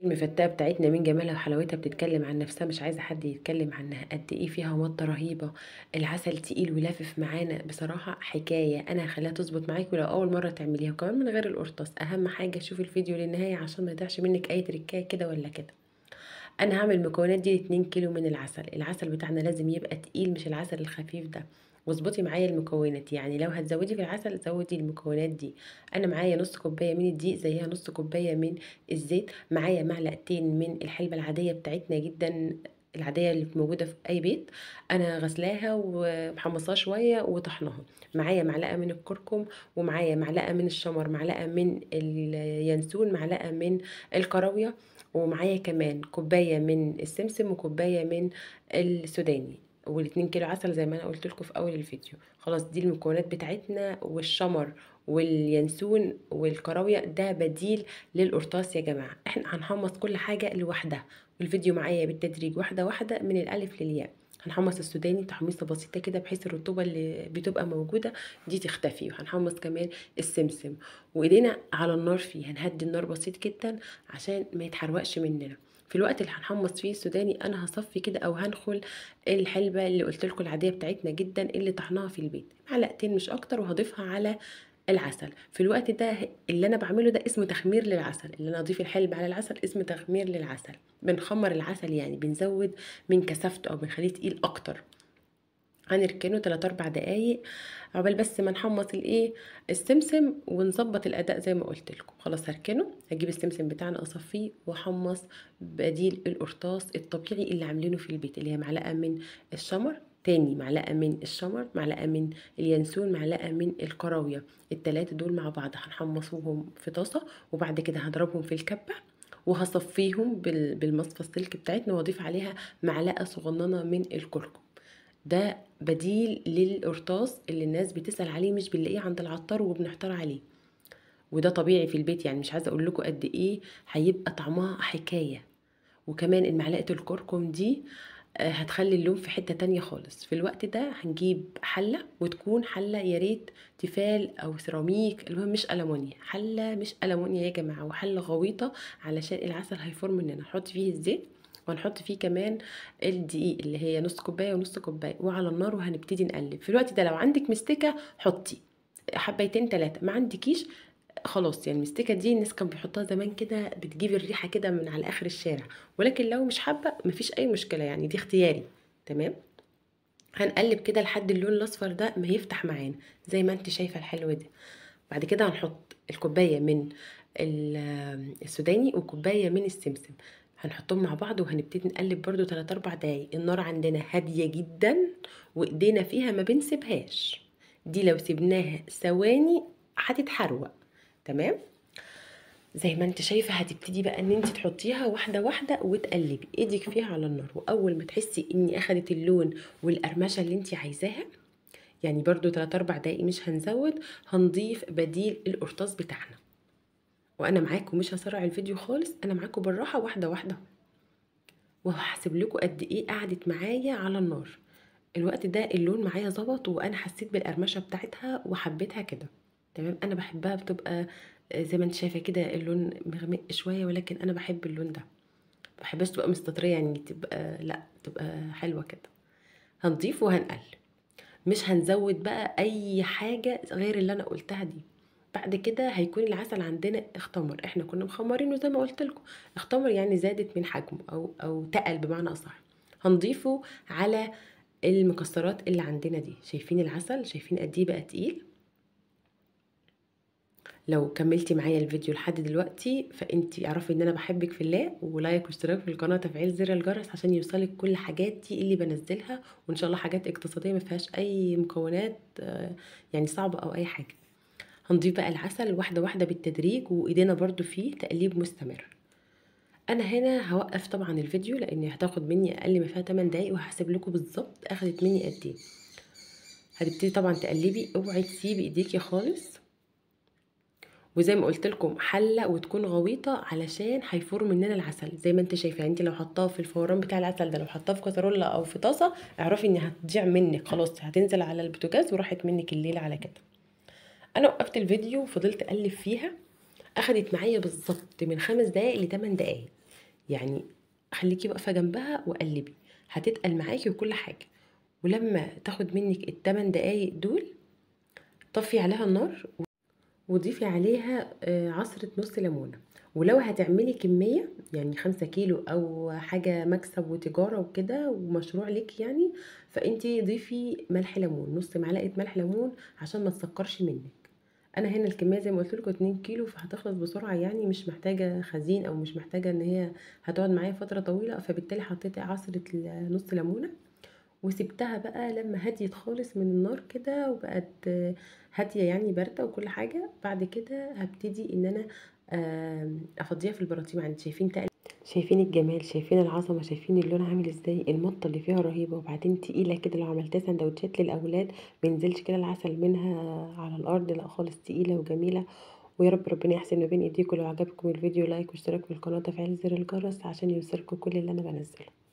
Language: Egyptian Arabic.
المفتقة بتاعتنا من جمالها وحلاوتها بتتكلم عن نفسها مش عايزة حد يتكلم عنها قد ايه فيها مطة رهيبة العسل تقيل ولافف معانا بصراحة حكاية انا هخليها تظبط معاكي ولو اول مرة تعمليها وكمان من غير القرطاس اهم حاجة شوفي الفيديو للنهاية عشان ما يضيعش منك اي تركاية كده ولا كده انا هعمل المكونات دي 2 كيلو من العسل العسل بتاعنا لازم يبقى تقيل مش العسل الخفيف ده واظبطي معايا المكونات يعني لو هتزودي في العسل زودي المكونات دي انا معايا نص كوبايه من الدقيق زيها نص كوبايه من الزيت معايا معلقتين من الحلبه العاديه بتاعتنا جدا العاديه اللي موجوده في اي بيت انا غسلاها ومحمصاها شويه وطحناها معايا معلقه من الكركم ومعايا معلقه من الشمر معلقه من اليانسون معلقه من الكراويه ومعايا كمان كوبايه من السمسم وكوبايه من السوداني والاتنين كيلو عسل زي ما انا قلت لكم في اول الفيديو خلاص دي المكونات بتاعتنا والشمر واليانسون والكراويه ده بديل للقرطاس يا جماعه احنا هنحمص كل حاجه لوحدها والفيديو معايا بالتدريج واحده واحده من الالف للياء هنحمص السوداني تحميصه بسيطه كده بحيث الرطوبه اللي بتبقى موجوده دي تختفي وهنحمص كمان السمسم وايدينا على النار فيه هنهدي النار بسيط جدا عشان ما يتحرقش مننا في الوقت اللي هنحمص فيه السوداني انا هصفي كده او هنخل الحلبه اللي قلت لكم العاديه بتاعتنا جدا اللي طحناها في البيت معلقتين مش اكتر وهضيفها على العسل في الوقت ده اللي انا بعمله ده اسمه تخمير للعسل اللي انا اضيف الحلب على العسل اسمه تخمير للعسل بنخمر العسل يعني بنزود من كثافته او بنخليه تقيل اكتر هنركنه 3 4 دقايق عقبال بس ما نحمص الايه السمسم ونظبط الاداء زي ما قلت لكم خلاص هركنه هجيب السمسم بتاعنا اصفيه واحمص بديل القرطاس الطبيعي اللي عاملينه في البيت اللي هي معلقه من الشمر تاني معلقه من الشمر معلقه من اليانسون معلقه من الكراويه التلاتة دول مع بعض هنحمصوهم في طاسه وبعد كده هضربهم في الكبه وهصفيهم بالمصفى السلك بتاعتنا واضيف عليها معلقه صغننه من الكركم ده بديل للقرطاس اللي الناس بتسأل عليه مش بنلاقيه عند العطار وبنحتار عليه وده طبيعي في البيت يعني مش عايزه اقول لكم قد ايه هيبقى طعمها حكايه وكمان المعلقه الكركم دي هتخلي اللون في حته تانية خالص في الوقت ده هنجيب حله وتكون حله يا ريت تيفال او سيراميك المهم مش المونيا حله مش المونيا يا جماعه وحله غويطه علشان العسل هيفور مننا نحط فيه الزيت وهنحط فيه كمان الدقيق اللي هي نص كوبايه ونص كوبايه وعلى النار وهنبتدي نقلب في الوقت ده لو عندك مستكه حطي حبيتين ثلاثه ما عندكيش خلاص يعني المستكه دي الناس كانوا بيحطوها زمان كده بتجيب الريحه كده من على اخر الشارع ولكن لو مش حابه مفيش اي مشكله يعني دي اختياري تمام هنقلب كده لحد اللون الاصفر ده ما يفتح معانا زي ما انت شايفه الحلو ده بعد كده هنحط الكوبايه من السوداني وكوبايه من السمسم هنحطهم مع بعض وهنبتدي نقلب برده 3 4 دقايق النار عندنا هاديه جدا وايدينا فيها ما بنسيبهاش دي لو سيبناها ثواني هتتحروق تمام زي ما انت شايفه هتبتدي بقى ان انت تحطيها واحده واحده وتقلبي ايدك فيها على النار واول ما تحسي ان اخدت اللون والقرمشه اللي انت عايزاها يعني برده 3 4 دقايق مش هنزود هنضيف بديل القرطاس بتاعنا وانا معاكم مش هسرع الفيديو خالص انا معاكم بالراحه واحده واحده وهحسب لكم قد ايه قعدت معايا على النار الوقت ده اللون معايا ظبط وانا حسيت بالقرمشه بتاعتها وحبيتها كده تمام انا بحبها بتبقى زي ما انت شايفه كده اللون مغمق شويه ولكن انا بحب اللون ده بحبهاش تبقى مستطريه يعني تبقى لا تبقى حلوه كده هنضيف وهنقلب مش هنزود بقى اي حاجه غير اللي انا قلتها دي بعد كده هيكون العسل عندنا اختمر احنا كنا مخمرينه زي ما قلت لكم اختمر يعني زادت من حجمه او او تقل بمعنى اصح هنضيفه على المكسرات اللي عندنا دي شايفين العسل شايفين قد ايه بقى تقيل لو كملتي معايا الفيديو لحد دلوقتي فانت اعرفي ان انا بحبك في الله ولايك واشتراك في القناه وتفعيل زر الجرس عشان يوصلك كل حاجات دي اللي بنزلها وان شاء الله حاجات اقتصاديه ما فيهاش اي مكونات يعني صعبه او اي حاجه هنضيف بقى العسل واحده واحده بالتدريج وايدينا برضو فيه تقليب مستمر انا هنا هوقف طبعا الفيديو لان هتاخد مني اقل ما فيها 8 دقايق وهحسب لكم بالظبط اخدت مني قد ايه هتبتدي طبعا تقلبي اوعي تسيبي ايديكي خالص وزي ما قلت لكم حله وتكون غويطه علشان هيفور مننا العسل زي ما انت شايفه يعني انت لو حطاه في الفوران بتاع العسل ده لو حطاه في كسرولة او في طاسه اعرفي ان هتضيع منك خلاص هتنزل على البوتاجاز وراحت منك الليله على كده انا وقفت الفيديو وفضلت اقلب فيها اخدت معايا بالظبط من خمس دقايق لتمن دقايق يعني خليكي واقفه جنبها وقلبي هتتقل معاكي وكل حاجه ولما تاخد منك التمن دقايق دول طفي عليها النار وضيفي عليها آه، عصرة نص ليمونة ولو هتعملي كمية يعني خمسة كيلو أو حاجة مكسب وتجارة وكده ومشروع ليك يعني فانتي ضيفي ملح ليمون نص معلقة ملح ليمون عشان ما تسكرش منك انا هنا الكميه زي ما قلت لكم 2 كيلو فهتخلص بسرعه يعني مش محتاجه خزين او مش محتاجه ان هي هتقعد معايا فتره طويله فبالتالي حطيت عصره نص ليمونه وسبتها بقى لما هديت خالص من النار كده وبقت هاديه يعني بارده وكل حاجه بعد كده هبتدي ان انا افضيها في البراطيم عندي شايفين تقل شايفين الجمال شايفين العظمه شايفين اللون عامل ازاي المطه اللي فيها رهيبه وبعدين تقيله كده لو عملتها سندوتشات للاولاد ما ينزلش كده العسل منها على الارض لا خالص تقيله وجميله ويا رب ربنا يحسن ما بين ايديكم لو عجبكم الفيديو لايك واشتراك في القناه وتفعيل زر الجرس عشان يوصلكم كل اللي انا بنزله